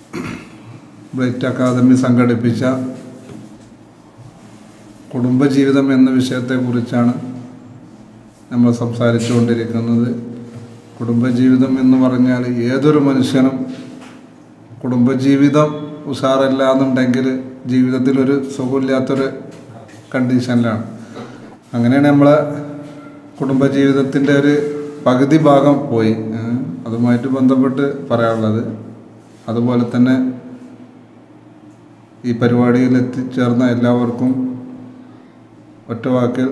bright academy സംഘടിപ്പിച്ച കുടുംബജീവിതം എന്ന വിഷയത്തെക്കുറിച്ചാണ് നമ്മൾ സംസാരിച്ചുകൊണ്ടിരിക്കുന്നത് കുടുംബജീവിതം എന്ന് പറഞ്ഞാൽ ഏതൊരു മനുഷ്യനും കുടുംബജീവിതം ഉഷാറല്ല എന്നുണ്ടെങ്കിൽ ജീവിതത്തിലൊരു സുഖമില്ലാത്തൊരു കണ്ടീഷനിലാണ് അങ്ങനെയാണ് നമ്മളെ കുടുംബജീവിതത്തിൻ്റെ ഒരു പകുതി ഭാഗം പോയി ഏ, അതുമായിട്ട് ബന്ധപ്പെട്ട് പറയാനുള്ളത് അതുപോലെ തന്നെ ഈ പരിപാടിയിൽ എത്തിച്ചേർന്ന എല്ലാവർക്കും ഒറ്റ വാക്കിൽ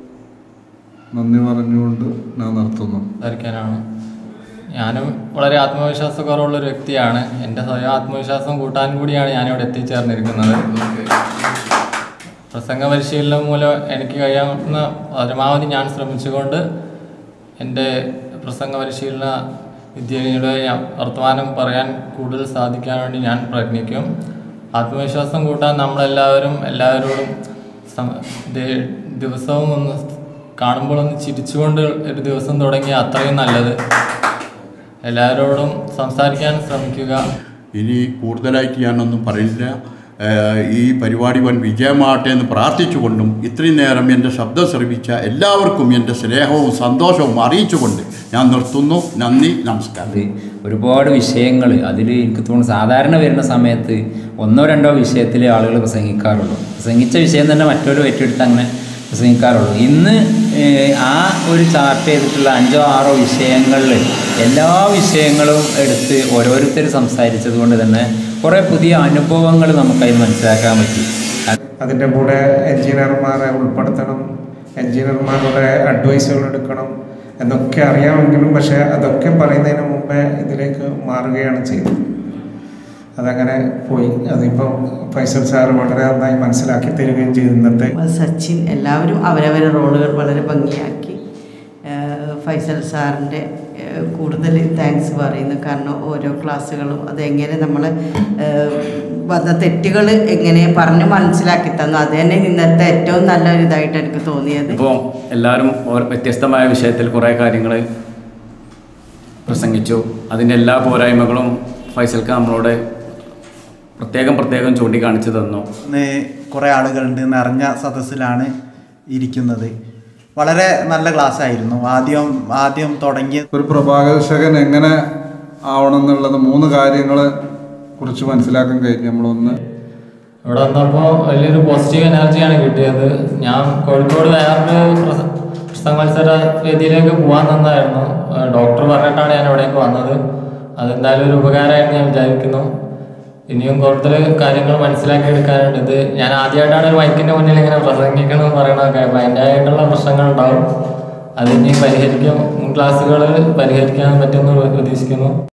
നന്ദി പറഞ്ഞുകൊണ്ട് ഞാൻ നിർത്തുന്നു സംസാരിക്കാനാണ് ഞാനും വളരെ ആത്മവിശ്വാസക്കുറവുള്ള ഒരു വ്യക്തിയാണ് എൻ്റെ സ്വയം ആത്മവിശ്വാസം കൂട്ടാൻ കൂടിയാണ് ഞാനിവിടെ എത്തിച്ചേർന്നിരിക്കുന്നത് പ്രസംഗ പരിശീലനം മൂലം എനിക്ക് കഴിയാവുന്ന പരമാവധി ഞാൻ ശ്രമിച്ചുകൊണ്ട് എൻ്റെ പ്രസംഗ പരിശീലന വിദ്യയുടെ വർത്തമാനം പറയാൻ കൂടുതൽ സാധിക്കാൻ വേണ്ടി ഞാൻ പ്രയത്നിക്കും ആത്മവിശ്വാസം കൂട്ടാൻ നമ്മളെല്ലാവരും എല്ലാവരോടും സം- ദേ- ദിവസവും ഒന്ന് കാണുമ്പോൾ ഒന്ന് ചിരിച്ചുകൊണ്ട് ഒരു ദിവസം തുടങ്ങിയ അത്രയും നല്ലത് എല്ലാവരോടും സംസാരിക്കാൻ ശ്രമിക്കുക ഇനി കൂടുതലായിട്ട് ഞാനൊന്നും പറയില്ല ഏഹ് ഈ പരിപാടി വൻ വിജയമാകട്ടെ എന്ന് പ്രാർത്ഥിച്ചുകൊണ്ടും ഇത്രയും നേരം എൻ്റെ ശബ്ദം ശ്രവിച്ച എല്ലാവർക്കും എൻ്റെ സ്നേഹവും സന്തോഷവും അറിയിച്ചുകൊണ്ട് ഞാൻ നിർത്തുന്നു നന്ദി നമസ്കാരം അത് ഒരുപാട് വിഷയങ്ങൾ അതിൽ എനിക്ക് തോന്നുന്നു സാധാരണ വരുന്ന സമയത്ത് ഒന്നോ രണ്ടോ വിഷയത്തിൽ ആളുകൾ പ്രസംഗിക്കാറുള്ളൂ പ്രസംഗിച്ച വിഷയം തന്നെ മറ്റൊരു ഏറ്റെടുത്ത് അങ്ങനെ പ്രസംഗിക്കാറുള്ളൂ ഇന്ന് ഏഹ്, ആ ഒരു ചാർട്ട് ചെയ്തിട്ടുള്ള അഞ്ചോ ആറോ വിഷയങ്ങളിൽ എല്ലാ വിഷയങ്ങളും എടുത്ത് ഓരോരുത്തർ സംസാരിച്ചത് കൊണ്ട് തന്നെ കുറേ പുതിയ അനുഭവങ്ങൾ നമുക്കതിൽ മനസ്സിലാക്കാൻ പറ്റി അതിൻ്റെ കൂടെ എൻജിനീയർമാരെ ഉൾപ്പെടുത്തണം എൻജിനീയർമാരുടെ അഡ്വൈസുകൾ എടുക്കണം എന്നൊക്കെ അറിയാമെങ്കിലും പക്ഷേ അതൊക്കെ പറയുന്നതിന് മുമ്പേ ഇതിലേക്ക് മാറുകയാണ് ചെയ്തത് അതങ്ങനെ പോയി അതിപ്പോൾ ഫൈസൽ സാർ വളരെ നന്നായി മനസ്സിലാക്കി തരികയും ചെയ്തു ഇന്നത്തെ സച്ചിൻ എല്ലാവരും അവരവരുടെ റോളുകൾ വളരെ ഭംഗിയാക്കി ഏഹ് ഫൈസൽ സാറിൻ്റെ ഏഹ് കൂടുതൽ താങ്ക്സ് പറയുന്നു കാരണം ഓരോ ക്ലാസ്സുകളും അതെങ്ങനെ നമ്മൾ വന്ന തെറ്റുകൾ എങ്ങനെ പറഞ്ഞ് മനസ്സിലാക്കി തന്നു അത് തന്നെ ഇന്നത്തെ ഏറ്റവും നല്ലൊരു ഇതായിട്ട് എനിക്ക് തോന്നിയത് ഇപ്പോൾ എല്ലാവരും ഓരോ വ്യത്യസ്തമായ വിഷയത്തിൽ കുറേ കാര്യങ്ങൾ പ്രസംഗിച്ചു അതിൻ്റെ എല്ലാ പോരായ്മകളും ഫൈസൽക്ക് നമ്മളോട് പ്രത്യേകം പ്രത്യേകം ചൂണ്ടിക്കാണിച്ചു തന്നു ഇന്ന് കുറേ ആളുകളുണ്ട് നിറഞ്ഞ സദസ്സിലാണ് ഇരിക്കുന്നത് വളരെ നല്ല ക്ലാസ് ആയിരുന്നു ആദ്യം ആദ്യം തുടങ്ങിയ ഒരു പ്രഭാകർഷകൻ എങ്ങനെ ആവണം എന്നുള്ളത് മൂന്ന് കാര്യങ്ങളെ കുറിച്ച് മനസ്സിലാക്കാൻ കഴിഞ്ഞു നമ്മളൊന്ന് ഇവിടെ വന്നപ്പോൾ വലിയൊരു പോസിറ്റീവ് എനർജിയാണ് കിട്ടിയത് ഞാൻ കോഴിക്കോട് വേറൊരു പ്രസ- പ്രസംഗ മത്സര വേദിയിലേക്ക് പോകാൻ തന്നായിരുന്നു ഡോക്ടർ പറഞ്ഞിട്ടാണ് ഞാൻ ഇവിടേക്ക് വന്നത് അതെന്തായാലും ഒരു ഉപകാരമായിട്ട് ഞാൻ വിചാരിക്കുന്നു ഇനിയും കൂടുതൽ കാര്യങ്ങൾ മനസ്സിലാക്കി എടുക്കാനുണ്ട് ഇത് ഞാൻ ആദ്യമായിട്ടാണ് ഒരു മൈക്കിൻ്റെ മുന്നിൽ ഇങ്ങനെ പ്രസംഗിക്കണം എന്ന് പറയണതൊക്കെ അപ്പോൾ അതിൻ്റെതായിട്ടുള്ള പ്രശ്നങ്ങൾ ഉണ്ടാവും അത് ഇനി പരിഹരിക്കും ക്ലാസ്സുകൾ പരിഹരിക്കാൻ പറ്റുമെന്ന് പ്രതീക്ഷിക്കുന്നു